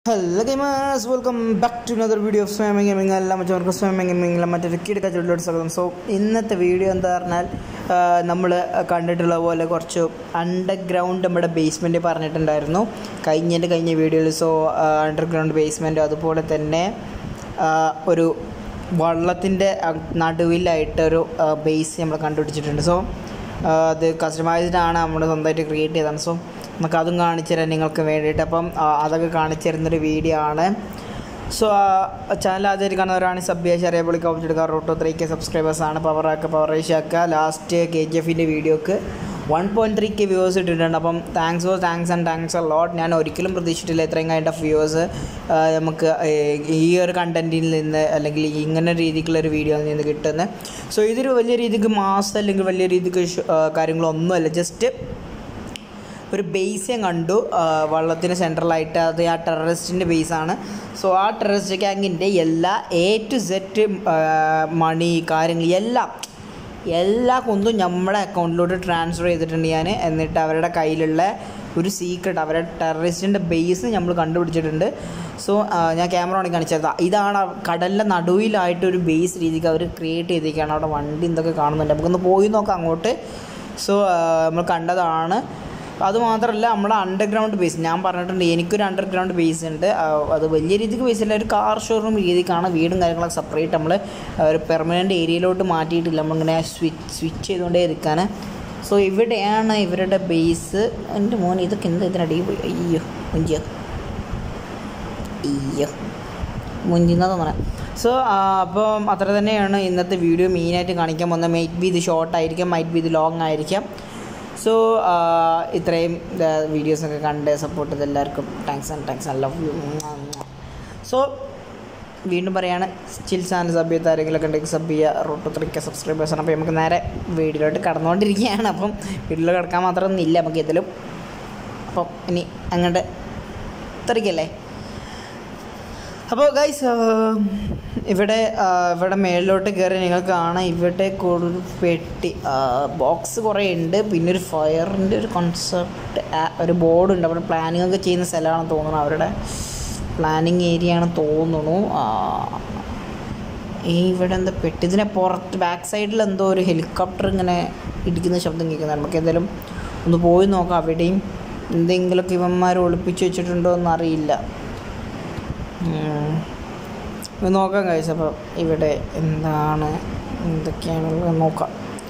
Hello gamers welcome back to another video of Swaming gaming എല്ലാം മറ്റവർക്ക് സ്വാമിങ് gaming മറ്റൊരു കിടക്കച്ചിലോട്ട് സ്വാഗതം സോ ഇന്നത്തെ വീഡിയോ എന്താ പറഞ്ഞാൽ നമ്മൾ കണ്ടിട്ടുള്ള പോലെ കുറച്ച് അണ്ടർഗ്രൗണ്ട് നമ്മുടെ ബേസ്മെൻറ്റ് പറഞ്ഞിട്ടുണ്ടായിരുന്നു കഴിഞ്ഞതിൻ്റെ കഴിഞ്ഞ വീഡിയോയിൽ സോ അണ്ടർഗ്രൗണ്ട് ബേസ്മെൻറ്റ് അതുപോലെ തന്നെ ആ, ഒരു വള്ളത്തിൻ്റെ നടുവിലായിട്ടൊരു ബേസ് നമ്മൾ കണ്ടുപിടിച്ചിട്ടുണ്ട് സോ അത് കസ്റ്റമൈസ്ഡ് ആണ് നമ്മൾ സ്വന്തമായിട്ട് ക്രിയേറ്റ് ചെയ്തതാണ് സോ നമുക്ക് അതും കാണിച്ചു തരാം നിങ്ങൾക്ക് വേണ്ടിയിട്ട് അപ്പം ആ, അതൊക്കെ കാണിച്ചു തരുന്നൊരു വീഡിയോ ആണ് സോ ചാനൽ ആദ്യമായിട്ട് കാണുന്നവരാണ് സബ് ചെയ്യാൻ ചെറിയ പൊളിക്ക് ഓപ്ഷൻ എടുക്കുക റോട്ടോ ത്രീ കെ സബ്സ്ക്രൈബേഴ്സ് ആണ് പവർ ആക്കുക പവർ ആക്കുക ലാസ്റ്റ് കെ ജി എഫിൻ്റെ വീഡിയോക്ക് one point three K viewers ഇട്ടിട്ടുണ്ട് അപ്പം thanks for thanks and thanks a lot ഞാൻ ഒരിക്കലും പ്രതീക്ഷിച്ചിട്ടില്ല ഇത്രയും കൈൻഡ് ഓഫ് വ്യൂവേഴ്സ് നമുക്ക് ഏർ, ഈ ഒരു കണ്ടൻറ്റിൽ നിന്ന് അല്ലെങ്കിൽ ഇങ്ങനെ രീതിക്കുള്ള ഒരു വീഡിയോയിൽ നിന്ന് കിട്ടുന്നത് സോ ഇതൊരു വലിയ രീതിക്ക് മാസം അല്ലെങ്കിൽ വലിയ രീതിക്ക് ഷ്- ആ, കാര്യങ്ങളൊന്നുമല്ല ജസ്റ്റ് ഒരു ബേസ് ഞാൻ കണ്ടു ആ, വള്ളത്തിന് സെൻട്രലായിട്ട് അത് ആ ടെററിസ്റ്റിൻ്റെ ബേസാണ് സോ ആ ടെററിസ്റ്റ് ഗ്യാങ്ങിൻ്റെ എല്ലാ എ ടു സെറ്റ് മണി കാര്യങ്ങൾ എല്ലാം എല്ലാ കുന്തും നമ്മുടെ അക്കൗണ്ടിലോട്ട് ട്രാൻസ്ഫർ ചെയ്തിട്ടുണ്ട് ഞാൻ എന്നിട്ട് അവരുടെ കയ്യിലുള്ള ഒരു സീക്രട്ട് അവരുടെ ടെററിസ്റ്റിൻ്റെ ബേസ് നമ്മൾ കണ്ടുപിടിച്ചിട്ടുണ്ട് സോ ഞാൻ ക്യാമറ ഓണി കാണിച്ചത് ഇതാണ് ആ കടലിൻ്റെ നടുവിലായിട്ട് ഒരു ബേസ് രീതിക്ക് അവർ ക്രിയേറ്റ് ചെയ്തിരിക്കുകയാണ് അവിടെ വണ്ടി എന്തൊക്കെ കാണുന്നുണ്ട് നമുക്കൊന്ന് പോയി നോക്കാം അങ്ങോട്ട് സോ നമ്മൾ കണ്ടതാണ് അതുമാത്രമല്ല നമ്മുടെ അണ്ടർഗ്രൗണ്ട് ബേസ് ഞാൻ പറഞ്ഞിട്ടുണ്ട് എനിക്കൊരു അണ്ടർഗ്രൗണ്ട് ബേസ് ഉണ്ട് ആ, അത് വലിയ രീതിക്ക് ബേസ് ഇല്ല ഒരു കാർ ഷോറൂം രീതിക്കാണ് വീടും കാര്യങ്ങളൊക്കെ സെപ്പറേറ്റ് നമ്മൾ ഒരു പെർമനൻറ്റ് ഏരിയയിലോട്ട് മാറ്റിയിട്ടില്ല നമ്മളിങ്ങനെ സ്വിച്ച് സ്വിച്ച് ചെയ്തുകൊണ്ടേ ഇരിക്കാൻ സോ ഇവിടെയാണ് ഇവരുടെ ബേസ് എൻ്റെ മോൻ ഇതൊക്കെ എന്താ ഇതിനടിയിൽ പോയി അയ്യോ മുഞ്ചിയോ അയ്യോ മുഞ്ചിന്നാ തോന്നണേ സോ അപ്പം അത്ര തന്നെയാണ് ഇന്നത്തെ വീഡിയോ മെയിനായിട്ട് കാണിക്കാൻ പോകുന്നത് മൈറ്റ് ബി ഇത് ഷോർട്ട് ആയിരിക്കാം മൈറ്റ് ബി ഇത് ലോങ് ആയിരിക്കാം സോ ഇത്രയും വീഡിയോസൊക്കെ കണ്ട് സപ്പോർട്ട് ചെയ്ത എല്ലാവർക്കും thanks and thanks I love you so വീണ്ടും പറയാണ് സ്റ്റിൽ ചാനൽ സബ് ചെയ്ത ആരെങ്കിലുമൊക്കെ ഉണ്ടെങ്കിൽ സബ് ചെയ്യുക റോട്ട് ത്രിക്ക സബ്സ്ക്രൈബേഴ്സാണ് അപ്പോൾ നമുക്ക് നേരെ വീഡിയോയിലോട്ട് കടന്നുകൊണ്ടിരിക്കുകയാണ് അപ്പം വീഡിയോയിൽ കിടക്കാൻ മാത്രമൊന്നും ഇല്ല നമുക്ക് ഇതിലും അപ്പം ഇനി അങ്ങോട്ട് തെറിക്കല്ലേ അപ്പോൾ ഗൈസ് ഇവിടെ ആ, ഇവിടെ മേളിലോട്ട് കയറി നിങ്ങൾക്ക് കാണാം ഇവിടെ ഒരു പെട്ടി ബോക്സ് കുറേ ഉണ്ട് പിന്നെ ഒരു ഫയറിൻ്റെ ഒരു കോൺസെപ്റ്റ് ഒരു ബോർഡ് ഉണ്ട് അവിടെ പ്ലാനിങ് ഒക്കെ ചെയ്യുന്ന സ്ഥലമാണെന്ന് തോന്നുന്നു അവരുടെ പ്ലാനിങ് ഏരിയ ആണ് തോന്നുന്നു ആ, ഈ ഇവിടെ എന്താ പെട്ടി ഇതിനെ പുറത്ത് ബാക്ക് സൈഡിൽ എന്തോ ഒരു ഹെലികോപ്റ്റർ ഇങ്ങനെ ഇടിക്കുന്ന ശബ്ദം കേൾക്കുന്നുണ്ട് നമുക്ക് എന്തായാലും ഒന്ന് പോയി നോക്കാം അവിടെയും എന്തെങ്കിലുമൊക്കെ ഇവന്മാർ ഒളിപ്പിച്ച് വെച്ചിട്ടുണ്ടോ എന്നറിയില്ല ഉം. ഇത് നോക്കാം കഴിച്ച അപ്പോൾ ഇവിടെ എന്താണ് എന്തൊക്കെയാണുള്ളത് നോക്കാം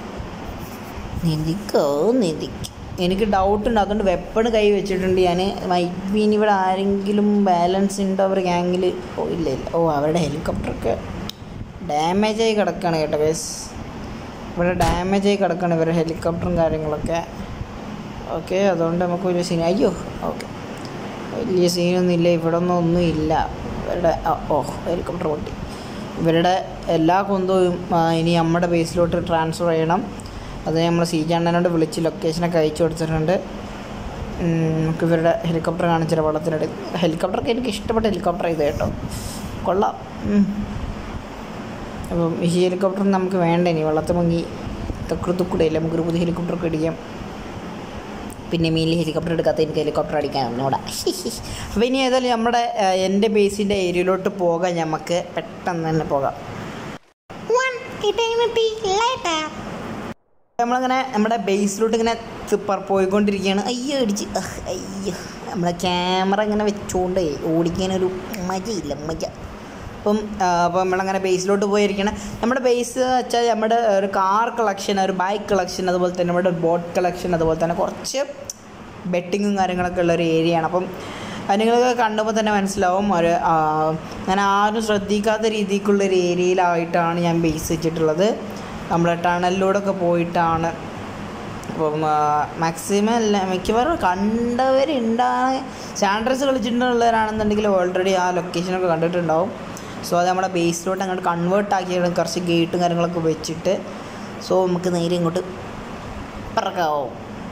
നിധിക്കോ നിധിക്ക് എനിക്ക് ഡൗട്ട് ഉണ്ട് അതുകൊണ്ട് വെപ്പൺ കൈ വെച്ചിട്ടുണ്ട് ഞാൻ മൈറ്റ് ബീൻ ഇവിടെ ആരെങ്കിലും ബാലൻസ് ഉണ്ടോ അവർ ഗ്യാങ്ങിൽ ഓ ഇല്ല ഇല്ല ഓ അവരുടെ ഹെലികോപ്റ്ററൊക്കെ ഡാമേജ് ആയി കിടക്കുകയാണ് കേട്ടോ ഗൈസ് ഇവിടെ ഡാമേജ് ആയി കിടക്കുകയാണ് ഇവരുടെ ഹെലികോപ്റ്ററും കാര്യങ്ങളൊക്കെ ഓക്കെ അതുകൊണ്ട് നമുക്ക് വലിയ സീൻ അയ്യോ ഓക്കെ വലിയ സീനൊന്നും ഇല്ല ഇവിടെ ഒന്നും ഒന്നും ഇല്ല ഇവരുടെ ആ, ഓ ഹെലികോപ്റ്റർ പൊട്ടി ഇവരുടെ എല്ലാ കുന്തവും ആ, ഇനി നമ്മുടെ ബേസിലോട്ട് ട്രാൻസ്ഫർ ചെയ്യണം അത് നമ്മൾ സി ചാണ്ടനോട് വിളിച്ച് ലൊക്കേഷനൊക്കെ അയച്ചു കൊടുത്തിട്ടുണ്ട് ഉം, നമുക്ക് ഇവരുടെ ഹെലികോപ്റ്റർ കാണിച്ചിട്ട് വെള്ളത്തിനടി ഹെലികോപ്റ്ററൊക്കെ എനിക്ക് ഇഷ്ടപ്പെട്ട ഹെലികോപ്റ്റർ ഇത് കേട്ടോ കൊള്ളാം ഉം. അപ്പം ഈ ഹെലികോപ്റ്റർ നമുക്ക് വേണ്ട ഇനി വെള്ളത്തിൽ മുങ്ങി തക്കുടു തുക്കുടയില്ല നമുക്കൊരു പുതിയ ഹെലികോപ്റ്ററൊക്കെ ഇടിക്കാം പിന്നെ മീനിൽ ഹെലികോപ്റ്റർ എടുക്കാത്ത എനിക്ക് ഹെലികോപ്റ്റർ അടിക്കാൻ ഒന്നുകൂടെ അപ്പോൾ ഇനി ഏതായാലും നമ്മുടെ ആ, എൻ്റെ ബേസിൻ്റെ ഏരിയയിലോട്ട് പോകാം നമുക്ക് പെട്ടെന്ന് തന്നെ പോകാം One eternity later. നമ്മളങ്ങനെ നമ്മുടെ ബേസിലോട്ട് ഇങ്ങനെ തിപ്പർ പോയിക്കൊണ്ടിരിക്കുകയാണ് അയ്യോ ഇടിച്ച് അഹ്, അയ്യോ നമ്മളെ ക്യാമറ ഇങ്ങനെ വെച്ചുകൊണ്ട് ഓടിക്കാനൊരു മജയില്ല മജ അപ്പം ആ, അപ്പം നമ്മളങ്ങനെ ബേസിലോട്ട് പോയിരിക്കണം നമ്മുടെ ബേസ് വെച്ചാൽ നമ്മുടെ ഒരു കാർ കളക്ഷൻ ഒരു ബൈക്ക് കളക്ഷൻ അതുപോലെ തന്നെ നമ്മുടെ ബോട്ട് കളക്ഷൻ അതുപോലെ തന്നെ കുറച്ച് ബെറ്റിങ്ങും കാര്യങ്ങളൊക്കെ ഉള്ള ഒരു ഏരിയയാണ് അപ്പം അത് നിങ്ങൾക്ക് കണ്ടപ്പോൾ തന്നെ മനസ്സിലാവും ഒരു ആ, ഞാൻ ആരും ശ്രദ്ധിക്കാത്ത രീതിക്കുള്ള ഒരു ഏരിയയിലായിട്ടാണ് ഞാൻ ബേസ് വെച്ചിട്ടുള്ളത് നമ്മുടെ ടണലിലൂടെ ഒക്കെ പോയിട്ടാണ് അപ്പം മാക്സിമം അല്ല മിക്കവാറും കണ്ടവരുണ്ടാണ് സാൻഡ്രസ് കളിച്ചിട്ടുള്ളവരാണെന്നുണ്ടെങ്കിൽ ഓൾറെഡി ആ ലൊക്കേഷനൊക്കെ കണ്ടിട്ടുണ്ടാവും സോ അത് നമ്മുടെ ബേസിലോട്ട് അങ്ങോട്ട് കൺവേർട്ട് ആക്കിയിട്ട് കുറച്ച് ഗേറ്റും കാര്യങ്ങളൊക്കെ വെച്ചിട്ട് സോ നമുക്ക് നേരെ ഇങ്ങോട്ട് പറക്കാവും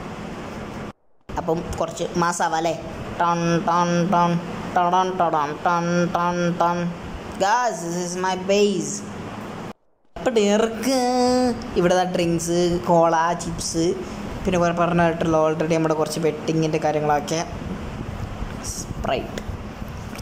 അപ്പം കുറച്ച് മാസാവാം അല്ലേ ടൺ ടൺ ടൺ ടൺ ടൺ ടൺ ടൺ ടൺ guys this is my base അപ്പം ഇറക്ക് ഇവിടെ ഡ്രിങ്ക്സ് കോള ചിപ്സ് പിന്നെ കുറെ പറഞ്ഞിട്ടുള്ള ഓൾറെഡി നമ്മുടെ കുറച്ച് ബെറ്റിങ്ങിൻ്റെ കാര്യങ്ങളൊക്കെ സ്പ്രൈറ്റ് കുറച്ച്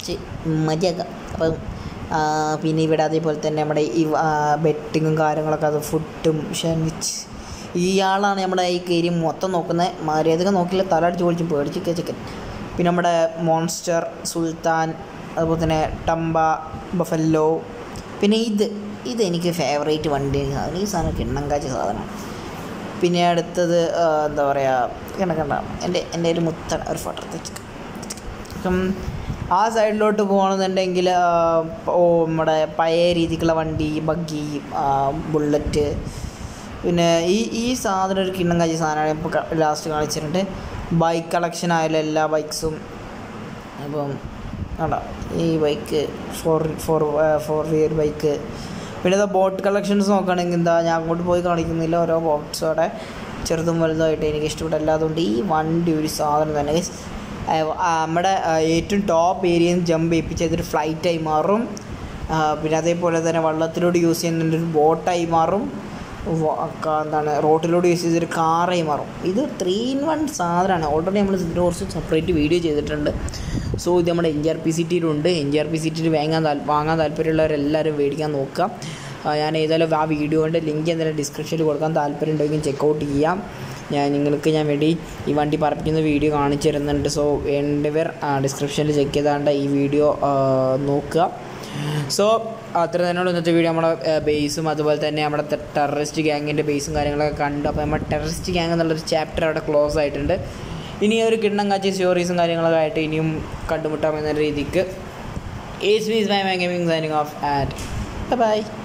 അടിച്ച് മതിയാക്കാം അപ്പം ആ, പിന്നെ ഇവിടെ അതേപോലെ തന്നെ നമ്മുടെ ഈ ബെറ്റിങ്ങും കാര്യങ്ങളൊക്കെ അത് ഫുഡും ഷാൻഡ്വിച്ച് ഇയാളാണ് നമ്മുടെ ഈ കയറി മൊത്തം നോക്കുന്നത് മര്യാദക്ക് നോക്കില്ല തല അടിച്ച് പൊളിച്ച് പേടിച്ച് ചിക്കൻ പിന്നെ നമ്മുടെ മോൺസ്റ്റർ സുൽത്താൻ അതുപോലെ തന്നെ ടംബ ബഫല്ലോ പിന്നെ ഇത് ഇത് എനിക്ക് ഫേവറേറ്റ് വണ്ടി സാധനം ഈ സാധനം കിണ്ണം കാച്ച സാധനമാണ് പിന്നെ അടുത്തത് ആ, എന്താ പറയുക കണക്കണ്ട എൻ്റെ എൻ്റെ ഒരു മുത്ത ഒരു ഫോട്ടോ എടുത്ത് അപ്പം ആ സൈഡിലോട്ട് പോകണമെന്നുണ്ടെങ്കിൽ ആ, ഓ നമ്മുടെ പഴയ രീതിക്കുള്ള വണ്ടി ബഗ്ഗി ബുള്ളറ്റ് പിന്നെ ഈ ഈ സാധനം ഒരു കിണ്ണം കാച്ചി സാധനമാണ് ഇപ്പോൾ ലാസ്റ്റ് കാണിച്ചിട്ടുണ്ട് ബൈക്ക് കളക്ഷൻ ആയാലും എല്ലാ ബൈക്സും അപ്പം വേണ്ട ഈ bike four four four wheeler bike പിന്നെ ഇതാ ബോട്ട് കളക്ഷൻസ് നോക്കുകയാണെങ്കിൽ എന്താ ഞാൻ അങ്ങോട്ട് പോയി കാണിക്കുന്നില്ല ഓരോ ബോട്ട്സ് അവിടെ ചെറുതും വലുതുമായിട്ട് എനിക്ക് ഇഷ്ടപ്പെട്ട അല്ലാതുകൊണ്ട് ഈ വണ്ടി ഒരു സാധനം തന്നെ guys. ആ, ആ, നമ്മുടെ ആ, ഏറ്റവും ടോപ്പ് ഏരിയയിൽ നിന്ന് ജമ്പ് ചെയ്യിപ്പിച്ച് അതൊരു ഫ്ലൈറ്റായി മാറും ആ, പിന്നെ അതേപോലെ തന്നെ വള്ളത്തിലൂടെ യൂസ് ചെയ്യുന്നതിൻ്റെ ഒരു ബോട്ടായി മാറും വ- ക- എന്താണ് റോട്ടിലൂടെ യൂസ് ചെയ്തൊരു കാറായി മാറും ഇത് ത്രീ ഇൻ വൺ സാധനമാണ് ഓൾറെഡി നമ്മൾ ഇതിൻ്റെ കുറച്ച് സെപ്പറേറ്റ് വീഡിയോ ചെയ്തിട്ടുണ്ട് സോ ഇത് നമ്മുടെ എൻ ജി ആർ പി സിറ്റിയിലുണ്ട് എൻ ജി ആർ പി സിറ്റിയിൽ വാങ്ങാൻ താൽ വാങ്ങാൻ താല്പര്യമുള്ളവരെല്ലാവരും മേടിക്കാൻ നോക്കുക ആ, ഞാൻ ഏതായാലും ആ വീഡിയോൻ്റെ ലിങ്ക് എന്തായാലും ഡിസ്ക്രിപ്ഷനിൽ കൊടുക്കാൻ താല്പര്യം ഉണ്ടെങ്കിൽ ചെക്കൗട്ട് ചെയ്യാം ഞാൻ നിങ്ങൾക്ക് ഞാൻ വേണ്ടി ഈ വണ്ടി പറപ്പിക്കുന്ന വീഡിയോ കാണിച്ചു തരുന്നുണ്ട് സോ വേണ്ടവർ ഡിസ്ക്രിപ്ഷനിൽ ചെക്ക് ചെയ്താണ്ട് ഈ വീഡിയോ നോക്കുക സോ അത്ര തന്നെയുള്ള ഇന്നത്തെ വീഡിയോ നമ്മുടെ ബേസും അതുപോലെ തന്നെ നമ്മുടെ ടെററിസ്റ്റ് ഗ്യാങ്ങിൻ്റെ ബേസും കാര്യങ്ങളൊക്കെ കണ്ടു അപ്പോൾ നമ്മുടെ ടെററിസ്റ്റ് ഗ്യാങ് എന്നുള്ളൊരു ചാപ്റ്റർ അവിടെ ക്ലോസ് ആയിട്ടുണ്ട് ഇനി ഒരു കിണ്ണം കാച്ചി സ്റ്റോറീസും കാര്യങ്ങളൊക്കെ ആയിട്ട് ഇനിയും കണ്ടുമുട്ടാം എന്ന രീതിക്ക് ഏസ് മീസ് my gaming signing off at by